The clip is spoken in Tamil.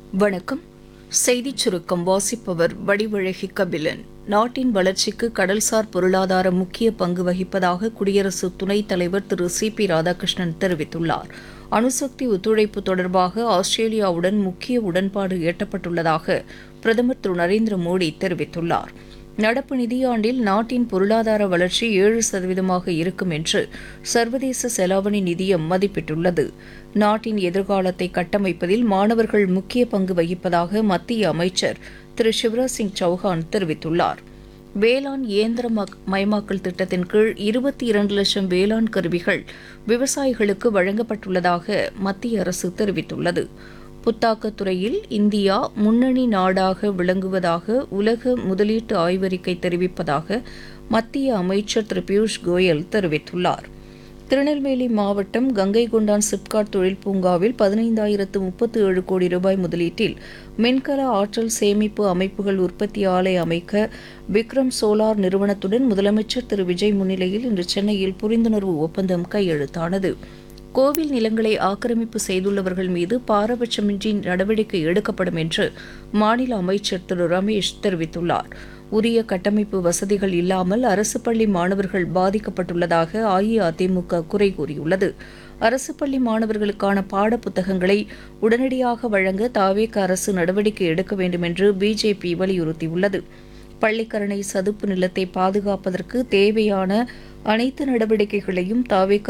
வணக்கம் செய்திச் சுருக்கம் வாசிப்பவர் வடிவழகி கபிலன் நாட்டின் வளர்ச்சிக்கு கடல்சார் பொருளாதாரம் முக்கிய பங்கு வகிப்பதாக குடியரசு துணைத் தலைவர் திரு சி பி ராதாகிருஷ்ணன் தெரிவித்துள்ளார் அணுசக்தி ஒத்துழைப்பு தொடர்பாக ஆஸ்திரேலியாவுடன் முக்கிய உடன்பாடு எட்டப்பட்டுள்ளதாக பிரதமர் திரு நரேந்திர மோடி தெரிவித்துள்ளார் நடப்பு நிதியாண்டில் நாட்டின் பொருளாதார வளர்ச்சி ஏழு சதவீதமாக இருக்கும் என்று சர்வதேச செலாவணி நிதியம் மதிப்பிட்டுள்ளது நாட்டின் எதிர்காலத்தை கட்டமைப்பதில் மாணவர்கள் முக்கிய பங்கு வகிப்பதாக மத்திய அமைச்சர் திரு சிவராஜ் சிங் சௌஹான் தெரிவித்துள்ளார் வேளாண் இயந்திர மயமாக்கல் திட்டத்தின் கீழ் இருபத்தி இரண்டு லட்சம் வேளாண் கருவிகள் விவசாயிகளுக்கு வழங்கப்பட்டுள்ளதாக மத்திய அரசு தெரிவித்துள்ளது புத்தாக்கத் துறையில் இந்தியா முன்னணி நாடாக விளங்குவதாக உலக முதலீட்டு ஆய்வறிக்கை தெரிவிப்பதாக மத்திய அமைச்சர் திரு பியூஷ் கோயல் தெரிவித்துள்ளார் திருநெல்வேலி மாவட்டம் கங்கை கொண்டான் சிப்காட் தொழில் பூங்காவில் பதினைந்தாயிரத்து முப்பத்து ஏழு கோடி ரூபாய் முதலீட்டில் மின்கல ஆற்றல் சேமிப்பு அமைப்புகள் உற்பத்தி ஆலை அமைக்க விக்ரம் சோலார் நிறுவனத்துடன் முதலமைச்சர் திரு விஜய் முன்னிலையில் இன்று சென்னையில் புரிந்துணர்வு ஒப்பந்தம் கையெழுத்தானது கோவில் நிலங்களை ஆக்கிரமிப்பு செய்துள்ளவர்கள் மீது பாரபட்சமின்றி நடவடிக்கை எடுக்கப்படும் என்று மாநில அமைச்சர் திரு ரமேஷ் தெரிவித்துள்ளார் உரிய கட்டமைப்பு வசதிகள் இல்லாமல் அரசு பள்ளி மாணவர்கள் பாதிக்கப்பட்டுள்ளதாக அஇஅதிமுக குறை கூறியுள்ளது அரசு பள்ளி மாணவர்களுக்கான பாட புத்தகங்களை உடனடியாக வழங்க தாவேக அரசு நடவடிக்கை எடுக்க வேண்டும் என்று பிஜேபி வலியுறுத்தியுள்ளது பள்ளிக்கரணை சதுப்பு நிலத்தை பாதுகாப்பதற்கு தேவையான அனைத்து நடவடிக்கைகளையும் தாவேக